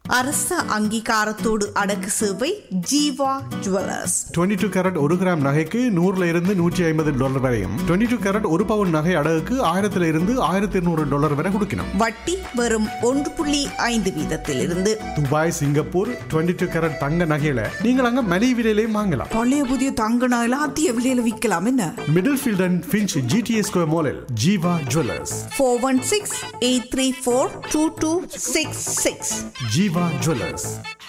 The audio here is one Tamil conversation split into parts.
அரச அங்கீகாரத்தோடு அடக்கு சேவை ஜீவா ஜுவல்லர்ஸ் 22 டூ கேரட் ஒரு கிராம் நகைக்கு நூறுல இருந்து நூற்றி ஐம்பது டாலர் வரையும் 22 டூ கேரட் ஒரு பவுன் நகை அடகுக்கு ஆயிரத்துல இருந்து ஆயிரத்தி இருநூறு டாலர் வரை கொடுக்கணும் வட்டி வெறும் ஒன்று புள்ளி ஐந்து வீதத்திலிருந்து துபாய் சிங்கப்பூர் 22 டூ கேரட் தங்க நகையில நீங்கள் அங்க மலிவு விலையிலையும் வாங்கலாம் பழைய புதிய தங்க நகைலாம் அதிக விலையில விற்கலாம் என்ன Middlefield and Finch GTS square மாலில் Jeeva jewellers four one six eight three four two two six six Jeeva jewellers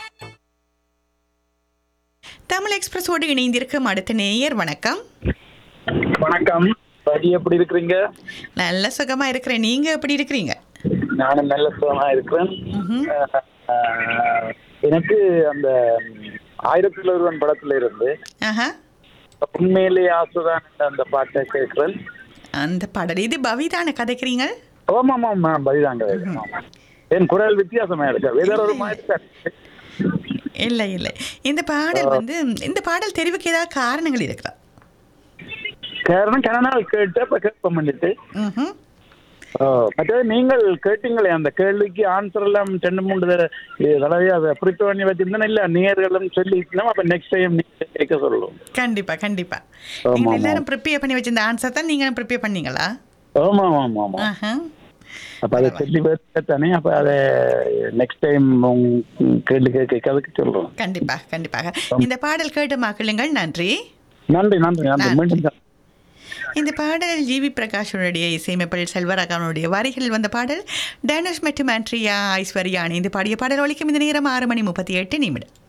Tamil எக்ஸ்பிரஸோடு இணைந்திருக்கும் அடுத்த நேயர் வணக்கம் வணக்கம் படி எப்படி இருக்கிறீங்க நல்ல சுகமா இருக்கிறேன் நீங்க எப்படி இருக்கிறீங்க நானும் நல்ல சுகமா இருக்கிறேன் ஆஹ், எனக்கு அந்த ஆயிரத்தில் ஒருவன் படத்துல இருந்து ஆஹா உண்மையிலே ஆசுதான் அந்த பாட்டை கேட்கிறேன் அந்த பாடல் இது பவிதான கதைக்கிறீங்க ஆமாம் ஆமாம் பதிதாங்க என் குரல் வித்தியாசமா இருக்கு வேற ஒரு மாதிரி தான் இருக்கு. இல்லை இல்லை இந்த பாடல் வந்து இந்த பாடல் தெரிவுக்கு ஏதாவது காரணங்கள் இருக்குதா காரணம் கன நாள் கேட்டு அப்ப கேட்ப பண்ணிட்டு ம்ஹும். மற்றது நீங்கள் கேட்டீங்களே அந்த கேள்விக்கு ஆன்சர் எல்லாம் ரெண்டு மூணு தடவை தடவை அதை ப்ரிப்பேர் பண்ணி வச்சிருந்தேன் இல்ல நேர்களும் சொல்லிட்டோம் அப்ப நெக்ஸ்ட் டைம் நீங்க கேட்க சொல்லுவோம் கண்டிப்பா கண்டிப்பா ஆமா, நீங்கள் ஆமா. எல்லாரும் ப்ரிப்பேர் பண்ணி வச்சிருந்த ஆன்சர் தான் நீங்க ப்ரிப்பேர் பண்ணீங்களா ஆமா ஆமா ஆமா ஆஹா அப்ப அதை சொல்லி தானே அப்ப அதை நெக்ஸ்ட் டைம் கேள்வி கேட்க அதுக்கு சொல்றோம் கண்டிப்பா கண்டிப்பாக இந்த பாடல் கேட்டு மக்களுங்கள் நன்றி நன்றி நன்றி நன்றி நன்றி. மீண்டும் சந்திப்போம். இந்த பாடல் ஜிவி பிரகாஷனுடைய இசையமைப்பில் செல்வராகவனுடைய வரிகளில் வந்த பாடல் டேனஸ் மற்றும் ஆண்ட்ரியா ஐஸ்வர்யா இணைந்து பாடிய பாடல் ஒலிக்கும் இந்த நேரம் ஆறு மணி முப்பத்தி எட்டு நிமிடம்